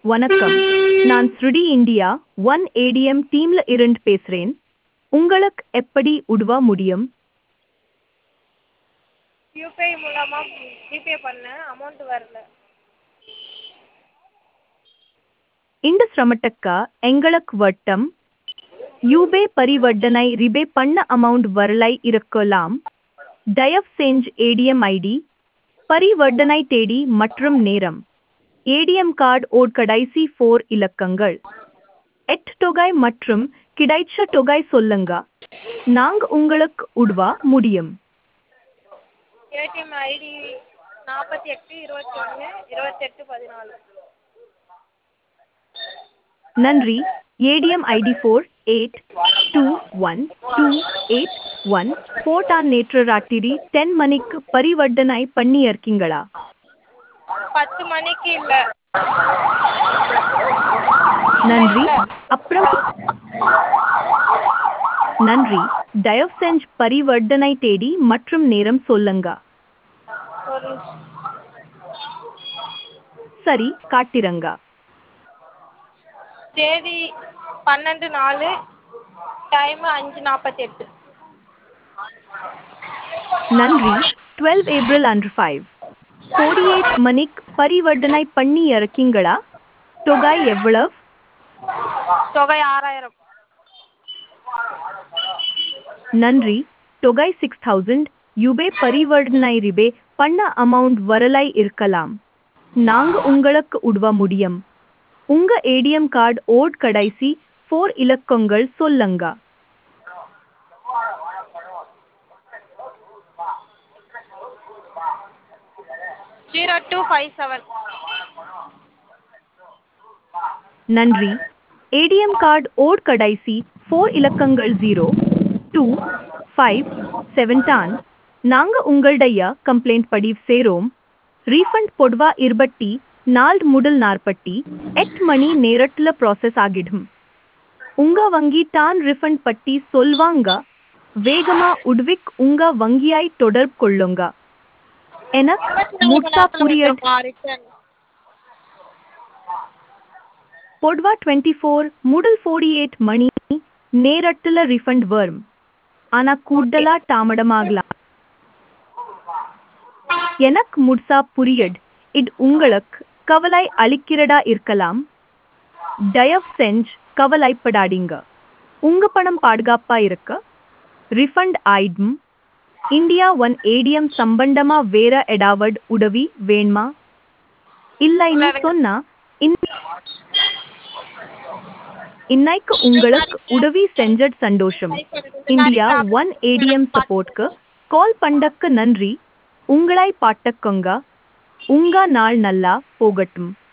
வணக்கம் நான் ஸ்ருடி இந்தியா ஒன் ஏடிஎம் டீம்ல இருந்து பேசுறேன் உங்களுக்கு எப்படி உதவ முடியும் யூபிஐ மூலமாக ஜிபே பண்ணேன் அமௌண்ட் வரல இந்த சிரமத்துக்கு எங்களுக்கு வட்டம் யூபே பரிவர்த்தனை ரிபே பண்ண அமௌண்ட் வரலை இருக்கலாம் தயவு செஞ்சு ஏடிஎம் ஐடி பரிவர்த்தனை தேதி மற்றும் நேரம் ஏடிஎம் கார்டு ஓட் கடைசி ஃபோர் இலக்கங்கள் எட் தொகை மற்றும் கிடைச்ச தொகை சொல்லுங்க நாங்க உங்களுக்கு உதவ முடியும் ஏடிஎம் ஐடி நாற்பத்தி எட்டு இருபத்தி ஒன்று இருபத்தெட்டு பதினாலு நன்றி ATM ID four eight two one two eight one four டார் நேற்று ராத்திரி டென் மணிக்கு பரிவர்த்தனை பண்ணி இருக்கீங்களா பத்து மணிக்கு இல்லை நன்றி அப்புறம் நன்றி தயவு செஞ்சு பரிவர்த்தனை தேதி மற்றும் நேரம் சொல்லுங்க ஒரு சரி காட்டிரங்க தேதி பன்னெண்டு நாலு டைமு அஞ்சு நாற்பத்தெட்டு நன்றி டுவெல் ஏப்ரல் அன்று ஃபைவ் ஃபோர்டி எயிட் மணிக்கு பரிவர்த்தனை பண்ணி இருக்கீங்களா தொகை எவ்வளவு தொகை ஆறாயிரம் நன்றி தொகை சிக்ஸ் தௌசண்ட் யுபே பரிவர்த்தனை ரிபே பண்ண அமௌண்ட் வரலை இருக்கலாம் நாங்க உங்களுக்கு உதவ முடியும் உங்க ஏடிஎம் கார்டு ஓட் கடைசி ஃபோர் இலக்கங்கள் சொல்லுங்க ஜீரோ டூ ஃபைவ் செவன் நன்றி ஏடிஎம் கார்டு ஓட் கடைசி ஃபோர் இலக்கங்கள் ஜீரோ டூ ஃபைவ் செவன் தான் நாங்க உங்களுடைய கம்ப்ளைண்ட் பதிவு சேரோம் ரீஃபண்ட் பொதுவா இருபத்தி நாலு முதல் நாற்பத்தி எட்டு மணி நேரத்துல ப்ராசஸ் ஆகிடும் உங்க வங்கி தான் ரிஃபண்ட் பட்டி சொல்வாங்க வேகமா உட்விக் உங்க வங்கியாய் தொடர்பு கொள்ளுங்க எனக்கு முட்டா புரியட் பொதுவா டுவெண்ட்டி ஃபோர் முதல் ஃபோர்டி எயிட் மணி நேரத்துல ரிஃபண்ட் வரும் ஆனா கூடுதலா தாமதமாகலாம் எனக்கு முட்சா புரியட் இது உங்களுக்கு கவலை அளிக்கிறதா இருக்கலாம் தயவு செஞ்சு கவலைப்படாதீங்க உங்க பணம் பாதுகாப்பா இருக்க ரிஃபண்ட் ஆயிடும் இந்தியா ஒன் ஏடிஎம் சம்பந்தமா வேற ஏதாவது உதவி வேணுமா இல்லைன்னு சொன்னா இன்- இன்னைக்கு உங்களுக்கு உதவி செஞ்சது சந்தோஷம் இந்தியா ஒன் ஏடிஎம் சப்போர்ட்க்கு கால் பண்ணக்கு நன்றி உங்களை பாட்டக்கங்க உங்க நாள் நல்லா போகட்டும்